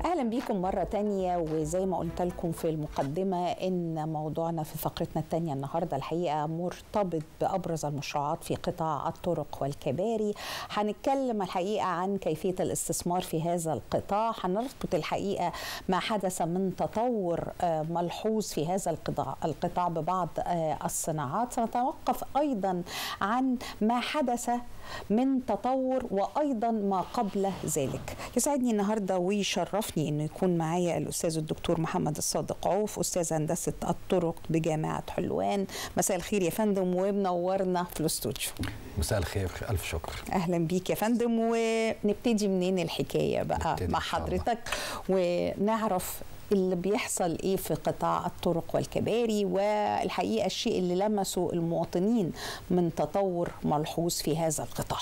اهلا بيكم مره تانية وزي ما قلت لكم في المقدمه ان موضوعنا في فقرتنا التانية النهارده الحقيقه مرتبط بابرز المشروعات في قطاع الطرق والكباري هنتكلم الحقيقه عن كيفيه الاستثمار في هذا القطاع هنربط الحقيقه ما حدث من تطور ملحوظ في هذا القطاع القطاع ببعض الصناعات سنتوقف ايضا عن ما حدث من تطور وايضا ما قبل ذلك يسعدني النهارده ويشرفني انه يكون معايا الاستاذ الدكتور محمد الصادق عوف استاذ هندسه الطرق بجامعه حلوان مساء الخير يا فندم ومنورنا في الاستوديو مساء الخير الف شكر اهلا بيك يا فندم ونبتدي منين الحكايه بقى مع حضرتك ونعرف اللي بيحصل ايه في قطاع الطرق والكباري والحقيقه الشيء اللي لمسه المواطنين من تطور ملحوظ في هذا القطاع.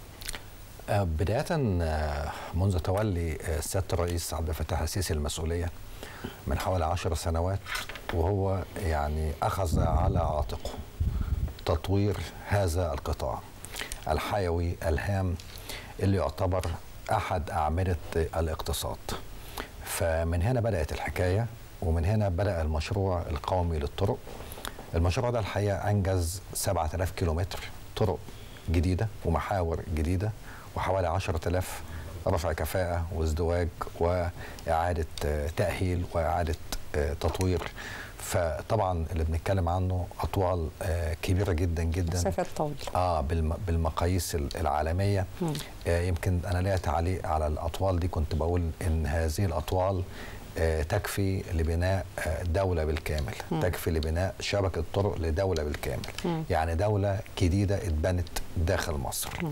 بدايه منذ تولي سياده الرئيس عبد الفتاح السيسي المسؤوليه من حوالي عشر سنوات وهو يعني اخذ على عاتقه تطوير هذا القطاع الحيوي الهام اللي يعتبر احد اعمده الاقتصاد. فمن هنا بدأت الحكاية ومن هنا بدأ المشروع القومي للطرق المشروع ده الحقيقة أنجز 7000 كيلومتر طرق جديدة ومحاور جديدة وحوالي 10000 رفع كفاءة وازدواج وإعادة تأهيل وإعادة تطوير فطبعا اللي بنتكلم عنه اطوال كبيره جدا جدا مسافات طويله اه بالمقاييس العالميه آه يمكن انا ليا تعليق على الاطوال دي كنت بقول ان هذه الاطوال آه تكفي لبناء دوله بالكامل م. تكفي لبناء شبكه طرق لدوله بالكامل م. يعني دوله جديده اتبنت داخل مصر م.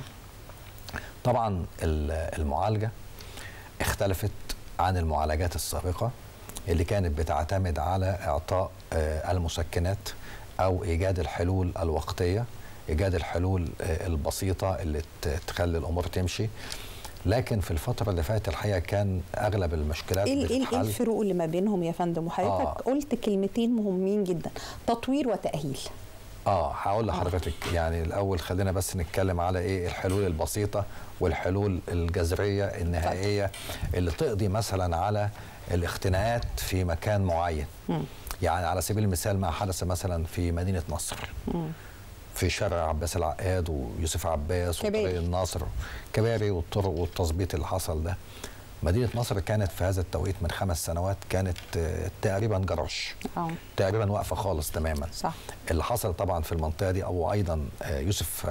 طبعا المعالجه اختلفت عن المعالجات السابقه اللي كانت بتعتمد على اعطاء المسكنات او ايجاد الحلول الوقتيه ايجاد الحلول البسيطه اللي تخلي الامور تمشي لكن في الفترة اللي فاتت الحقيقة كان أغلب المشكلات إيه إيه الفروق اللي ما بينهم يا فندم وحضرتك آه قلت كلمتين مهمين جدا تطوير وتأهيل اه هقول لحضرتك آه. يعني الاول خلينا بس نتكلم على ايه الحلول البسيطه والحلول الجذريه النهائيه اللي تقضي مثلا على الاختناقات في مكان معين م. يعني على سبيل المثال ما حدث مثلا في مدينه نصر م. في شارع عباس العقاد ويوسف عباس وطريق الناصر كباري والطرق والتظبيط اللي حصل ده مدينة نصر كانت في هذا التوقيت من خمس سنوات كانت تقريبا جرش أوه. تقريبا واقفة خالص تماما صح. اللي حصل طبعا في المنطقة دي أو أيضا يوسف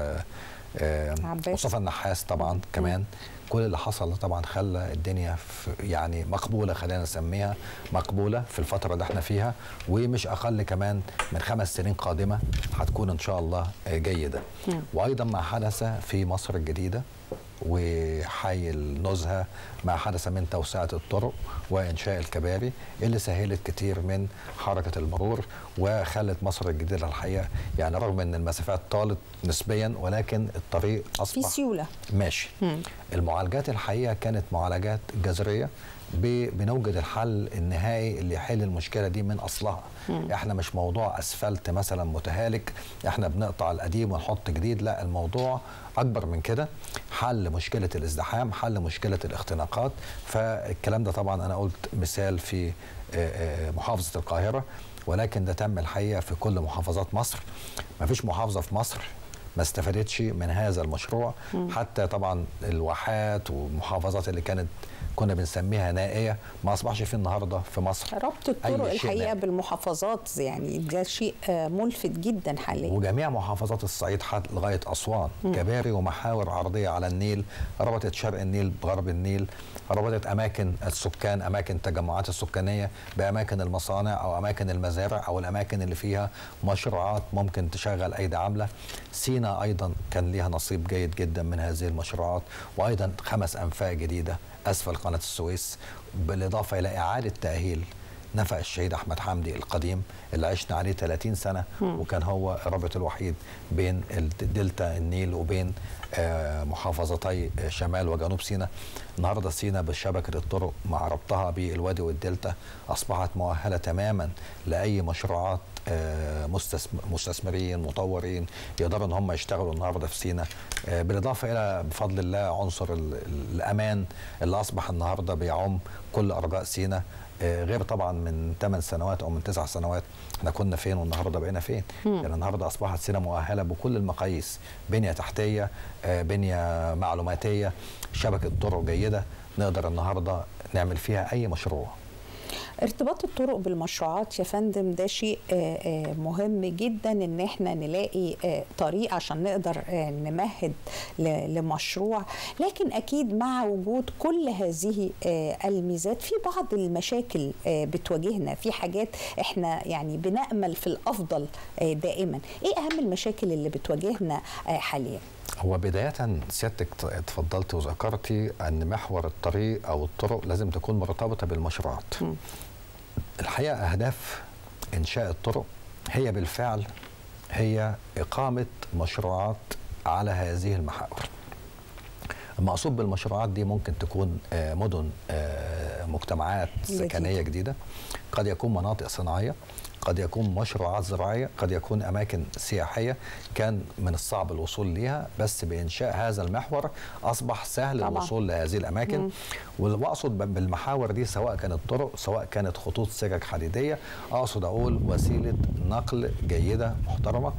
مصطفى النحاس طبعا م. كمان كل اللي حصل طبعا خلى الدنيا يعني مقبوله خلينا نسميها مقبوله في الفتره اللي احنا فيها ومش اقل كمان من خمس سنين قادمه هتكون ان شاء الله جيده م. وايضا ما حدث في مصر الجديده وحي النزهه ما حدث من توسعه الطرق وانشاء الكباري اللي سهلت كتير من حركه المرور وخلت مصر الجديده الحقيقه يعني رغم ان المسافات طالت نسبيا ولكن الطريق اصبح في سيوله ماشي مم. المعالجات الحقيقه كانت معالجات جذريه بنوجد الحل النهائي اللي يحل المشكله دي من اصلها مم. احنا مش موضوع اسفلت مثلا متهالك احنا بنقطع القديم ونحط جديد لا الموضوع اكبر من كده حل مشكله الازدحام حل مشكله الاختناقات فالكلام ده طبعا انا قلت مثال في محافظه القاهره ولكن ده تم الحقيقه في كل محافظات مصر ما فيش محافظه في مصر ما استفادتش من هذا المشروع م. حتى طبعا الواحات والمحافظات اللي كانت كنا بنسميها نائيه ما اصبحش في النهارده في مصر ربط الطرق الحقيقه نائي. بالمحافظات يعني ده شيء ملفت جدا حاليا وجميع محافظات الصعيد لغايه اسوان م. كباري ومحاور عرضيه على النيل ربطت شرق النيل بغرب النيل ربطت اماكن السكان اماكن التجمعات السكانيه باماكن المصانع او اماكن المزارع او الاماكن اللي فيها مشروعات ممكن تشغل ايدي عامله سينا ايضا كان ليها نصيب جيد جدا من هذه المشروعات وايضا خمس انفاق جديده اسفل قناه السويس بالاضافه الى اعاده تاهيل نفق الشهيد احمد حمدي القديم اللي عشنا عليه 30 سنه م. وكان هو الرابط الوحيد بين دلتا النيل وبين محافظتي شمال وجنوب سيناء النهارده سيناء بشبكه الطرق مع ربطها بالوادي والدلتا اصبحت مؤهله تماما لاي مشروعات آه، مستثم- مستثمرين مطورين يقدروا ان هم يشتغلوا النهارده في سينا آه، بالاضافه الى بفضل الله عنصر ال- ال- الامان اللي اصبح النهارده بيعم كل ارجاء سينا آه، غير طبعا من 8 سنوات او من 9 سنوات احنا كنا فين والنهارده بقينا فين يعني النهارده اصبحت سينا مؤهله بكل المقاييس بنيه تحتيه آه، بنيه معلوماتيه شبكه طرق جيده نقدر النهارده نعمل فيها اي مشروع ارتباط الطرق بالمشروعات يا فندم ده شيء آه، آه، مهم جدا ان احنا نلاقي آه، طريق عشان نقدر آه، نمهد ل- لمشروع لكن اكيد مع وجود كل هذه آه، الميزات في بعض المشاكل آه، بتواجهنا في حاجات احنا يعني بنأمل في الافضل آه، دائما ايه اهم المشاكل اللي بتواجهنا آه، حاليا هو بداية سيادتك ت- اتفضلت وذكرتي أن محور الطريق أو الطرق لازم تكون مرتبطة بالمشروعات مم. الحقيقة أهداف إنشاء الطرق هي بالفعل هي إقامة مشروعات على هذه المحاور المقصود بالمشروعات دي ممكن تكون آه، مدن آه، مجتمعات جديدة. سكنية جديدة قد يكون مناطق صناعية قد يكون مشروعات زراعية قد يكون أماكن سياحية كان من الصعب الوصول ليها بس بإنشاء هذا المحور أصبح سهل طبعاً. الوصول لهذه الأماكن وأقصد ب- بالمحاور دي سواء كانت طرق سواء كانت خطوط سكك حديدية أقصد أقول وسيلة نقل جيدة محترمة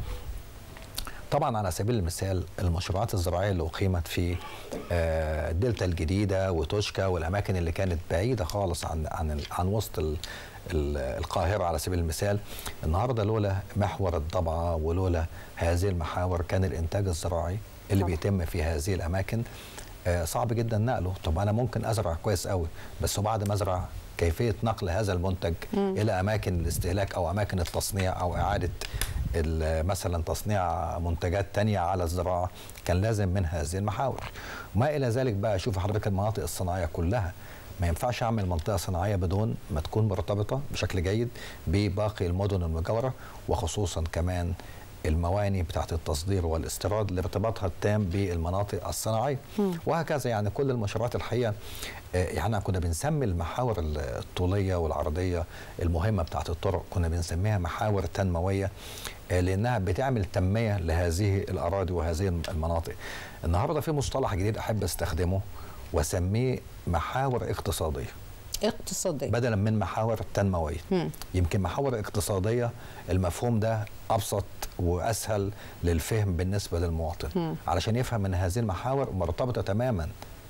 طبعا على سبيل المثال المشروعات الزراعيه اللي اقيمت في آه، الدلتا الجديده وتوشكا والاماكن اللي كانت بعيده خالص عن عن عن وسط ال- ال- القاهره على سبيل المثال النهارده لولا محور الضبعه ولولا هذه المحاور كان الانتاج الزراعي اللي طبعاً. بيتم في هذه الاماكن آه، صعب جدا نقله طب انا ممكن ازرع كويس قوي بس وبعد ما ازرع كيفيه نقل هذا المنتج مم. الى اماكن الاستهلاك او اماكن التصنيع او اعاده ال- مثلا تصنيع منتجات تانية على الزراعة كان لازم من هذه المحاور ما إلى ذلك بقى شوف حضرتك المناطق الصناعية كلها ما ينفعش أعمل منطقة صناعية بدون ما تكون مرتبطة بشكل جيد بباقي المدن المجاورة وخصوصا كمان المواني بتاعت التصدير والاستيراد لارتباطها التام بالمناطق الصناعيه وهكذا يعني كل المشروعات الحقيقه آه، يعني كنا بنسمي المحاور الطوليه والعرضيه المهمه بتاعت الطرق كنا بنسميها محاور تنمويه آه، لانها بتعمل تنميه لهذه الاراضي وهذه المناطق النهارده في مصطلح جديد احب استخدمه واسميه محاور اقتصاديه اقتصادية بدلا من محاور تنمويه مم. يمكن محاور اقتصاديه المفهوم ده ابسط واسهل للفهم بالنسبه للمواطن مم. علشان يفهم ان هذه المحاور مرتبطه تماما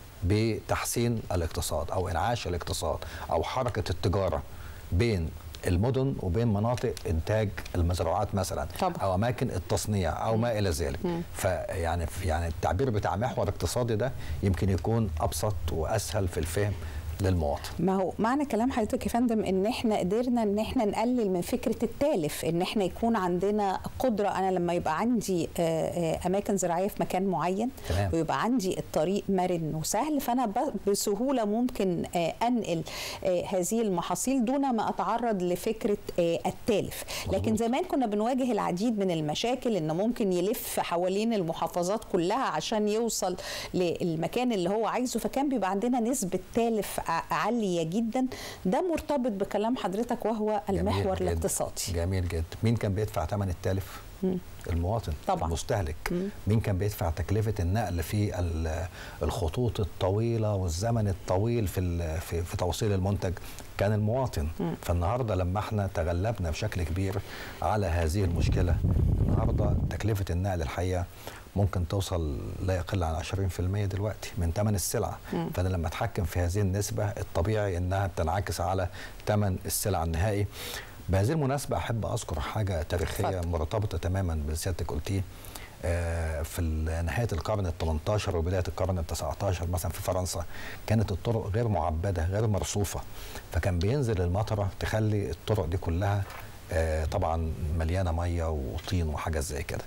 بتحسين الاقتصاد او انعاش الاقتصاد او حركه التجاره بين المدن وبين مناطق انتاج المزروعات مثلا طبعا. او اماكن التصنيع او ما الى ذلك مم. فيعني يعني التعبير بتاع محور اقتصادي ده يمكن يكون ابسط واسهل في الفهم للمواطن ما هو معنى كلام حضرتك يا فندم ان احنا قدرنا ان احنا نقلل من فكره التالف ان احنا يكون عندنا قدره انا لما يبقى عندي آه، آه، اماكن زراعيه في مكان معين تمام. ويبقى عندي الطريق مرن وسهل فانا ب- بسهوله ممكن آه، انقل آه، هذه المحاصيل دون ما اتعرض لفكره آه، التالف لكن مظبوط. زمان كنا بنواجه العديد من المشاكل انه ممكن يلف حوالين المحافظات كلها عشان يوصل للمكان اللي هو عايزه فكان بيبقى عندنا نسبه تالف ع- عاليه جدا ده مرتبط بكلام حضرتك وهو جميل المحور جدا. الاقتصادي جميل جدا مين كان بيدفع ثمن التالف مم. المواطن طبعاً. المستهلك مم. مين كان بيدفع تكلفه النقل في ال- الخطوط الطويله والزمن الطويل في ال- في, في توصيل المنتج كان المواطن مم. فالنهارده لما احنا تغلبنا بشكل كبير على هذه المشكله النهارده تكلفه النقل الحقيقه ممكن توصل لا يقل عن 20% دلوقتي من ثمن السلعه مم. فانا لما اتحكم في هذه النسبه الطبيعي انها بتنعكس على ثمن السلع النهائي بهذه المناسبه احب اذكر حاجه تاريخيه اتفضل. مرتبطه تماما بسيادتك قلتيه آه، في ال- نهايه القرن ال 18 وبدايه القرن ال 19 مثلا في فرنسا كانت الطرق غير معبده غير مرصوفه فكان بينزل المطره تخلي الطرق دي كلها آه، طبعا مليانه ميه وطين وحاجات زي كده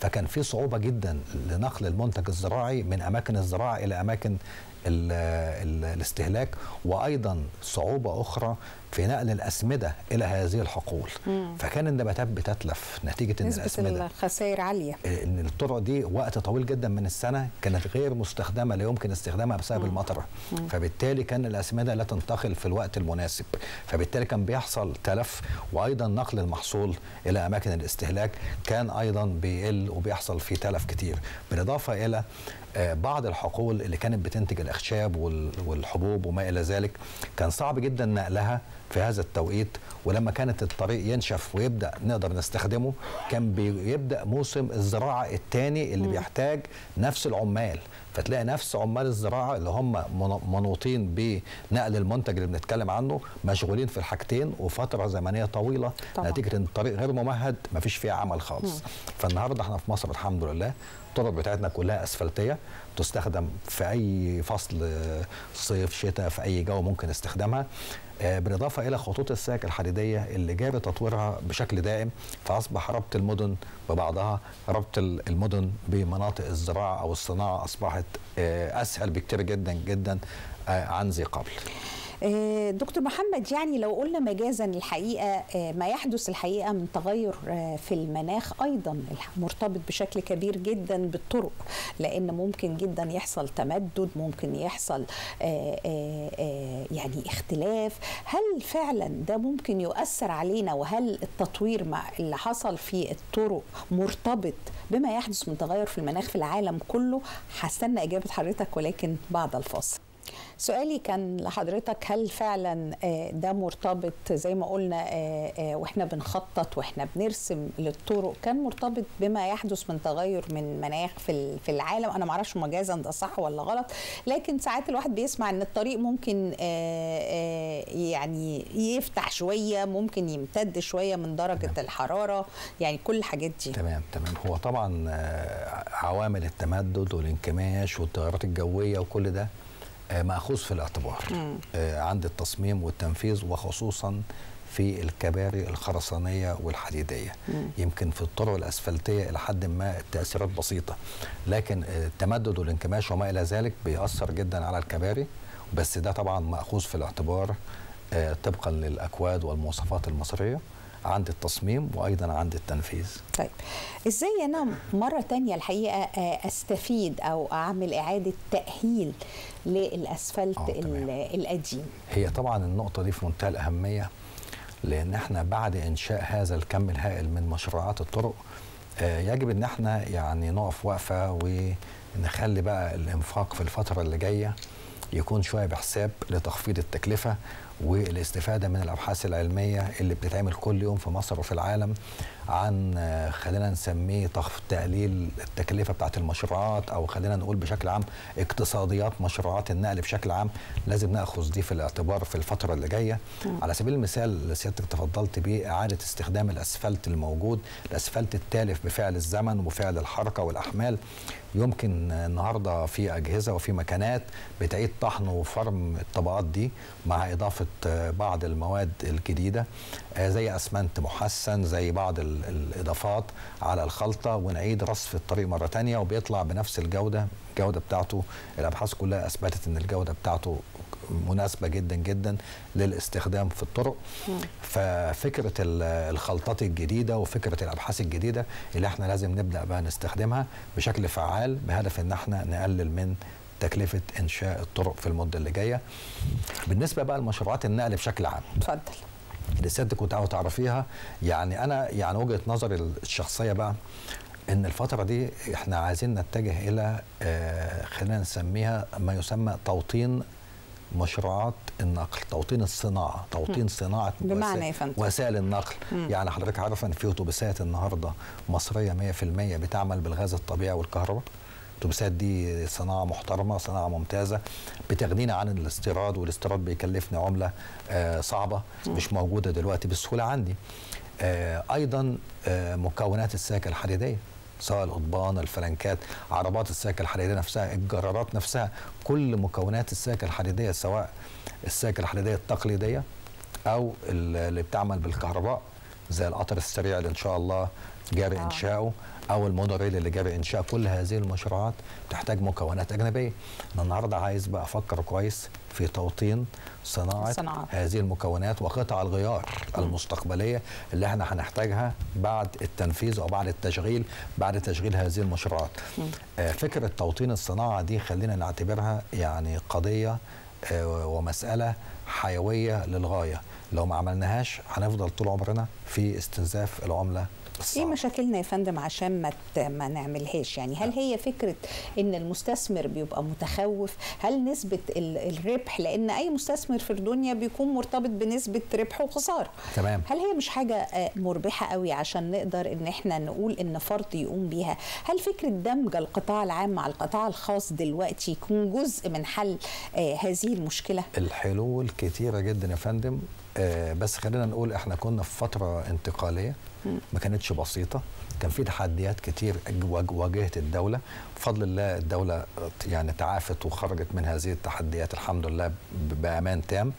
فكان في صعوبه جدا لنقل المنتج الزراعي من اماكن الزراعه الى اماكن ال ال الاستهلاك وايضا صعوبه اخرى في نقل الاسمده الى هذه الحقول مم. فكان النباتات بتتلف نتيجه ان نسبة الاسمده الخسائر عالية ان الطرق دي وقت طويل جدا من السنه كانت غير مستخدمه لا يمكن استخدامها بسبب المطره فبالتالي كان الاسمده لا تنتقل في الوقت المناسب فبالتالي كان بيحصل تلف وايضا نقل المحصول الى اماكن الاستهلاك كان ايضا بيقل وبيحصل فيه تلف كتير بالاضافه الى آه، بعض الحقول اللي كانت بتنتج الاخشاب وال- والحبوب وما الى ذلك كان صعب جدا نقلها في هذا التوقيت ولما كانت الطريق ينشف ويبدا نقدر نستخدمه كان بيبدا موسم الزراعه الثاني اللي بيحتاج نفس العمال فتلاقي نفس عمال الزراعه اللي هم من- منوطين بنقل المنتج اللي بنتكلم عنه مشغولين في الحاجتين وفتره زمنيه طويله طبعاً. نتيجه ان الطريق غير ممهد مفيش فيه عمل خالص فالنهارده احنا في مصر الحمد لله الطرق بتاعتنا كلها اسفلتيه تستخدم في اي فصل آه، صيف شتاء في اي جو ممكن استخدامها آه، بالاضافه الى خطوط السكك الحديديه اللي جاري تطويرها بشكل دائم فاصبح ربط المدن ببعضها ربط ال- المدن بمناطق الزراعه او الصناعه اصبحت آه، اسهل بكتير جدا جدا آه، عن ذي قبل آه، دكتور محمد يعني لو قلنا مجازا الحقيقه آه، ما يحدث الحقيقه من تغير آه، في المناخ ايضا الح- مرتبط بشكل كبير جدا بالطرق لان ممكن جدا يحصل تمدد ممكن يحصل آه، آه، آه، يعني اختلاف هل فعلا ده ممكن يؤثر علينا وهل التطوير مع اللي حصل في الطرق مرتبط بما يحدث من تغير في المناخ في العالم كله هستنى اجابه حضرتك ولكن بعد الفاصل سؤالي كان لحضرتك هل فعلا آه، ده مرتبط زي ما قلنا آه، آه، واحنا بنخطط واحنا بنرسم للطرق كان مرتبط بما يحدث من تغير من مناخ في ال- في العالم انا معرفش مجازا ده صح ولا غلط لكن ساعات الواحد بيسمع ان الطريق ممكن آه، آه، يعني يفتح شويه ممكن يمتد شويه من درجه الحراره يعني كل الحاجات دي تمام تمام هو طبعا آه، عوامل التمدد والانكماش والتغيرات الجويه وكل ده آه، ماخوذ في الاعتبار آه، عند التصميم والتنفيذ وخصوصا في الكباري الخرسانيه والحديديه يمكن في الطرق الاسفلتيه الى حد ما التاثيرات بسيطه لكن آه، التمدد والانكماش وما الى ذلك بيأثر جدا على الكباري بس ده طبعا ماخوذ في الاعتبار آه، طبقا للاكواد والمواصفات المصريه عند التصميم وايضا عند التنفيذ طيب ازاي انا مره تانية الحقيقه آه، استفيد او اعمل اعاده تاهيل للاسفلت آه، تمام. ال- القديم هي طبعا النقطة دي في منتهى الأهمية لأن احنا بعد إنشاء هذا الكم الهائل من مشروعات الطرق آه، يجب إن احنا يعني نقف وقفة ونخلي بقى الإنفاق في الفترة اللي جاية يكون شوية بحساب لتخفيض التكلفة والاستفادة من الأبحاث العلمية اللي بتتعمل كل يوم في مصر وفي العالم عن آه، خلينا نسميه تخف تقليل التكلفة بتاعت المشروعات أو خلينا نقول بشكل عام اقتصاديات مشروعات النقل بشكل عام لازم ناخذ دي في الاعتبار في الفترة اللي جاية على سبيل المثال اللي سيادتك تفضلت بيه إعادة استخدام الأسفلت الموجود الأسفلت التالف بفعل الزمن وفعل الحركة والأحمال يمكن النهارده في اجهزه وفي مكانات بتعيد طحن وفرم الطبقات دي مع اضافه آه، بعض المواد الجديده آه، زي اسمنت محسن زي بعض ال- الاضافات على الخلطه ونعيد رصف الطريق مره تانية وبيطلع بنفس الجوده الجوده بتاعته الابحاث كلها اثبتت ان الجوده بتاعته مناسبه جدا جدا للاستخدام في الطرق ففكره ال- الخلطات الجديده وفكره الابحاث الجديده اللي احنا لازم نبدا بقى نستخدمها بشكل فعال بهدف ان احنا نقلل من تكلفه انشاء الطرق في المده اللي جايه بالنسبه بقى لمشروعات النقل بشكل عام اتفضل اللي سيادتك كنت عاوز تعرفيها يعني انا يعني وجهه نظري الشخصيه بقى ان الفتره دي احنا عايزين نتجه الى آه خلينا نسميها ما يسمى توطين مشروعات النقل توطين الصناعه توطين صناعه بمعنى وسائل- يا فندم؟ وسائل النقل يعني حضرتك عارفه ان في اتوبيسات النهارده مصريه 100% بتعمل بالغاز الطبيعي والكهرباء الاتوبيسات دي صناعه محترمه صناعه ممتازه بتغنينا عن الاستيراد والاستيراد بيكلفني عمله آه صعبه مش موجوده دلوقتي بسهوله عندي آه ايضا آه مكونات الساكه الحديديه سواء القضبان الفلنكات عربات الساكه الحديديه نفسها الجرارات نفسها كل مكونات الساكه الحديديه سواء الساكه الحديديه التقليديه او اللي بتعمل بالكهرباء زي القطر السريع اللي ان شاء الله جاري آه. انشاؤه او المونوريل اللي جاري انشاء كل هذه المشروعات تحتاج مكونات اجنبيه انا النهارده عايز بقى افكر كويس في توطين صناعه الصناعات. هذه المكونات وقطع الغيار المستقبليه اللي احنا هنحتاجها بعد التنفيذ او بعد التشغيل بعد تشغيل هذه المشروعات آه، فكره توطين الصناعه دي خلينا نعتبرها يعني قضيه آه، ومساله حيويه للغايه لو ما عملناهاش هنفضل طول عمرنا في استنزاف العمله ايه الصعبه مشاكلنا يا فندم عشان ما ت- ما نعملهاش يعني هل هي فكره ان المستثمر بيبقى متخوف هل نسبه ال- الربح لان اي مستثمر في الدنيا بيكون مرتبط بنسبه ربح وخساره تمام هل هي مش حاجة آه، مربحة قوي عشان نقدر ان احنا نقول ان فرد يقوم بيها هل فكرة دمج القطاع العام مع القطاع الخاص دلوقتي يكون جزء من حل آه، هذه المشكلة الحلول كتيرة جدا يا فندم آه بس خلينا نقول احنا كنا في فترة انتقالية ما كانتش بسيطة كان في تحديات كتير واج- واجهت الدولة بفضل الله الدولة يعني تعافت وخرجت من هذه التحديات الحمد لله ب- بأمان تام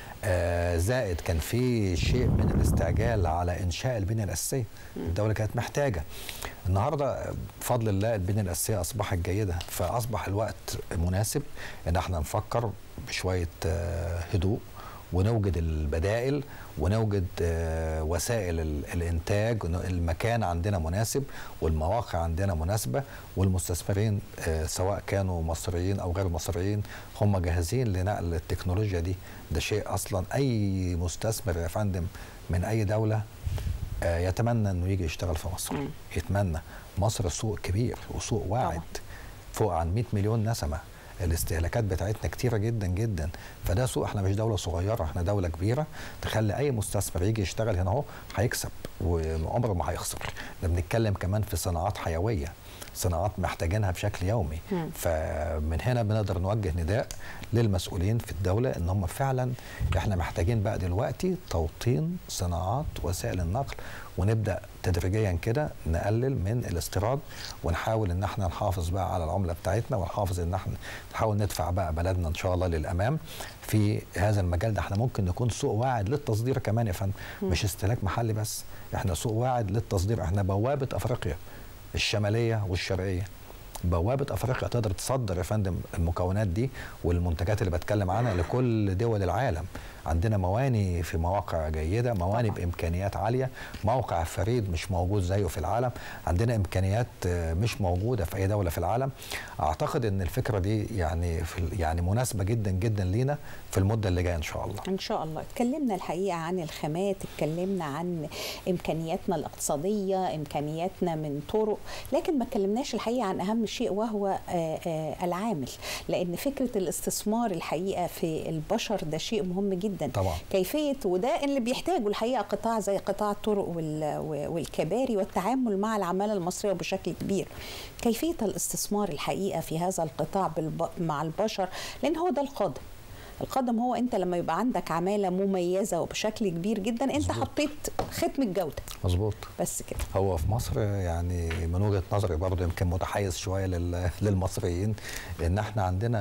آه زائد كان في شيء من الاستعجال على إنشاء البنية الأساسية الدولة كانت محتاجة النهاردة بفضل الله البنية الأساسية أصبحت جيدة فأصبح الوقت مناسب إن احنا نفكر بشوية آه، هدوء ونوجد البدائل ونوجد آه، وسائل ال- الانتاج ون- المكان عندنا مناسب والمواقع عندنا مناسبه والمستثمرين آه، سواء كانوا مصريين او غير مصريين هم جاهزين لنقل التكنولوجيا دي ده شيء اصلا اي مستثمر يا فندم من اي دوله آه، يتمنى انه يجي يشتغل في مصر مم. يتمنى مصر سوق كبير وسوق واعد طبعاً. فوق عن 100 مليون نسمه الاستهلاكات بتاعتنا كتيره جدا جدا فده سوق احنا مش دوله صغيره احنا دوله كبيره تخلي اي مستثمر يجي يشتغل هنا اهو هيكسب وعمره ما هيخسر ده بنتكلم كمان في صناعات حيويه صناعات محتاجينها بشكل يومي مم. فمن هنا بنقدر نوجه نداء للمسؤولين في الدوله ان هم فعلا احنا محتاجين بقى دلوقتي توطين صناعات وسائل النقل ونبدا تدريجيا كده نقلل من الاستيراد ونحاول ان احنا نحافظ بقى على العمله بتاعتنا ونحافظ ان احنا نحاول ندفع بقى بلدنا ان شاء الله للامام في هذا المجال ده احنا ممكن نكون سوق واعد للتصدير كمان يا فندم مش استهلاك محلي بس احنا سوق واعد للتصدير احنا بوابه افريقيا الشماليه والشرقيه بوابه افريقيا تقدر تصدر يا فندم المكونات دي والمنتجات اللي بتكلم عنها لكل دول العالم عندنا مواني في مواقع جيده مواني طبعاً. بامكانيات عاليه موقع فريد مش موجود زيه في العالم عندنا امكانيات آه، مش موجوده في اي دوله في العالم اعتقد ان الفكره دي يعني في ال- يعني مناسبه جدا جدا لينا في المده اللي جايه ان شاء الله ان شاء الله اتكلمنا الحقيقه عن الخامات اتكلمنا عن امكانياتنا الاقتصاديه امكانياتنا من طرق لكن ما اتكلمناش الحقيقه عن اهم شيء وهو آه، آه، العامل لان فكره الاستثمار الحقيقه في البشر ده شيء مهم جدا طبعا كيفيه وده اللي بيحتاجه الحقيقه قطاع زي قطاع الطرق وال- والكباري والتعامل مع العماله المصريه بشكل كبير كيفيه الاستثمار الحقيقه في هذا القطاع بالب... مع البشر لان هو ده القادم القادم هو انت لما يبقى عندك عماله مميزه وبشكل كبير جدا انت مظبوط. حطيت ختم الجوده مظبوط بس كده هو في مصر يعني من وجهه نظري برضه يمكن متحيز شويه لل- للمصريين ان احنا عندنا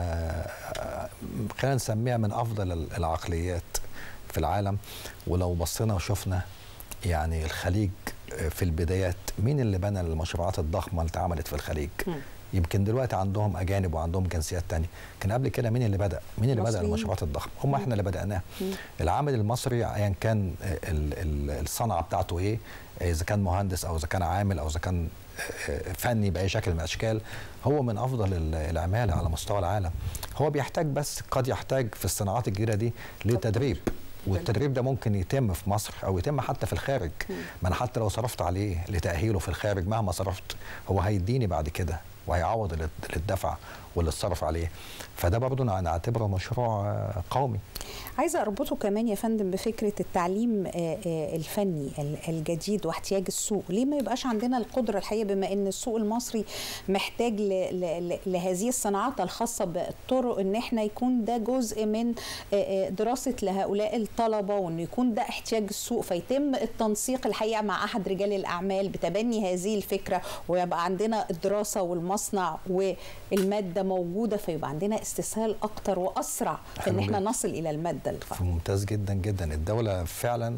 آه، خلينا نسميها من افضل ال- العقليات في العالم ولو بصينا وشفنا يعني الخليج آه، في البدايات مين اللي بنى المشروعات الضخمه اللي اتعملت في الخليج؟ مم. يمكن دلوقتي عندهم اجانب وعندهم جنسيات تانية كان قبل كده مين اللي بدا مين اللي بدا مصريين. المشروعات الضخمه هم احنا اللي بداناها مم. العامل المصري ايا كان ال- ال- الصنعه بتاعته ايه اذا كان مهندس او اذا كان عامل او اذا كان آه، فني باي شكل من الاشكال هو من افضل ال- العماله على مستوى العالم هو بيحتاج بس قد يحتاج في الصناعات الجديده دي لتدريب والتدريب ده ممكن يتم في مصر او يتم حتى في الخارج ما انا حتى لو صرفت عليه لتاهيله في الخارج مهما صرفت هو هيديني بعد كده وهيعوض اللي اللي اتدفع واللي اتصرف عليه فده برضه أنا نعتبره مشروع آه، قومي عايزه اربطه كمان يا فندم بفكره التعليم آه، آه، الفني ال- الجديد واحتياج السوق ليه ما يبقاش عندنا القدره الحقيقه بما ان السوق المصري محتاج ل- ل- ل- لهذه الصناعات الخاصه بالطرق ان احنا يكون ده جزء من آه، آه، دراسه لهؤلاء الطلبه وانه يكون ده احتياج السوق فيتم التنسيق الحقيقه مع احد رجال الاعمال بتبني هذه الفكره ويبقى عندنا الدراسه والمصنع والماده موجوده فيبقى عندنا استسهال اكتر واسرع في ان حلو احنا جدا. نصل الى الماده الخام ممتاز جدا جدا الدولة فعلا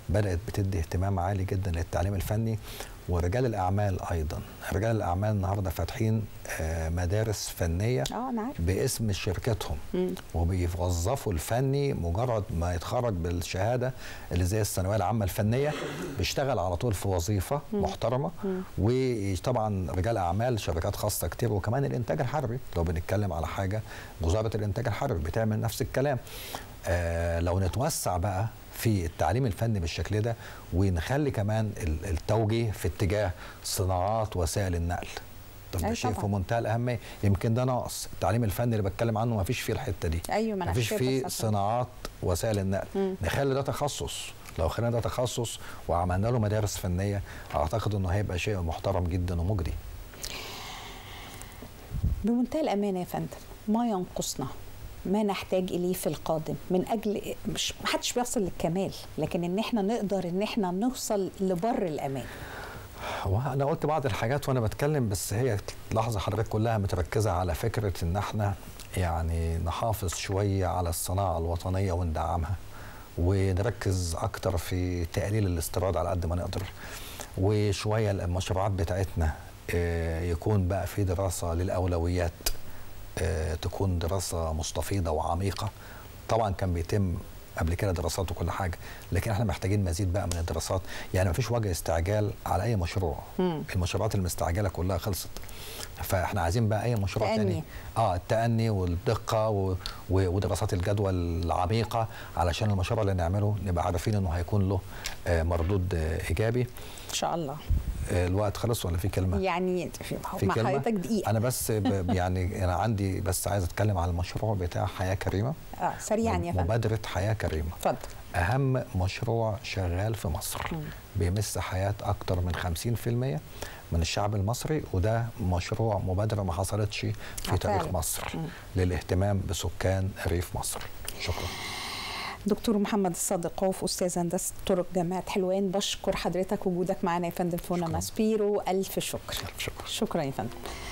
بدات بتدي اهتمام عالي جدا للتعليم الفني ورجال الاعمال ايضا رجال الاعمال النهارده فاتحين آه، مدارس فنيه اه انا عارف باسم شركتهم مم. وبيوظفوا الفني مجرد ما يتخرج بالشهاده اللي زي الثانويه العامه الفنيه بيشتغل على طول في وظيفه محترمه وطبعا رجال اعمال شركات خاصه كتير وكمان الانتاج الحربي لو بنتكلم على حاجه وزاره الانتاج الحربي بتعمل نفس الكلام آه لو نتوسع بقى في التعليم الفني بالشكل ده ونخلي كمان ال- التوجيه في اتجاه صناعات وسائل النقل طب ده أي شيء طبعاً. في منتهى الاهميه يمكن ده ناقص التعليم الفني اللي بتكلم عنه ما فيش فيه الحته دي ايوه ما انا ما فيش شايفة فيه الفترة. صناعات وسائل النقل مم. نخلي ده تخصص لو خلينا ده تخصص وعملنا له مدارس فنيه اعتقد انه هيبقى شيء محترم جدا ومجدي بمنتهى الامانه يا فندم ما ينقصنا ما نحتاج اليه في القادم من اجل مش محدش بيصل للكمال لكن ان احنا نقدر ان احنا نوصل لبر الامان وانا قلت بعض الحاجات وانا بتكلم بس هي لحظه حضرتك كلها متركزه على فكره ان احنا يعني نحافظ شويه على الصناعه الوطنيه وندعمها ونركز اكتر في تقليل الاستيراد على قد ما نقدر وشويه المشروعات بتاعتنا آه، يكون بقى في دراسه للاولويات آه، تكون دراسه مستفيضه وعميقه طبعا كان بيتم قبل كده دراسات وكل حاجه لكن احنا محتاجين مزيد بقى من الدراسات يعني مفيش وجه استعجال على اي مشروع مم. المشروعات المستعجله كلها خلصت فاحنا عايزين بقى اي مشروع تأني. تاني اه التأني والدقة و... و... ودراسات الجدوى العميقة علشان المشروع اللي نعمله نبقى عارفين انه هيكون له آه مردود آه ايجابي ان شاء الله آه الوقت خلص ولا في كلمة؟ يعني في مع كلمة حضرتك دقيقه انا بس ب... يعني انا عندي بس عايز اتكلم على المشروع بتاع حياة كريمة اه سريعا يا فندم مبادرة حياة كريمة اتفضل أهم مشروع شغال في مصر بيمس حياة أكتر من 50% من الشعب المصري وده مشروع مبادرة ما حصلتش في آه، تاريخ فعلا. مصر مم. للاهتمام بسكان ريف مصر شكرا دكتور محمد الصادق عوف استاذ هندسه طرق جامعه حلوان بشكر حضرتك وجودك معنا يا فندم في هنا شكراً. ماسبيرو الف شكر ألف شكر شكرا يا فندم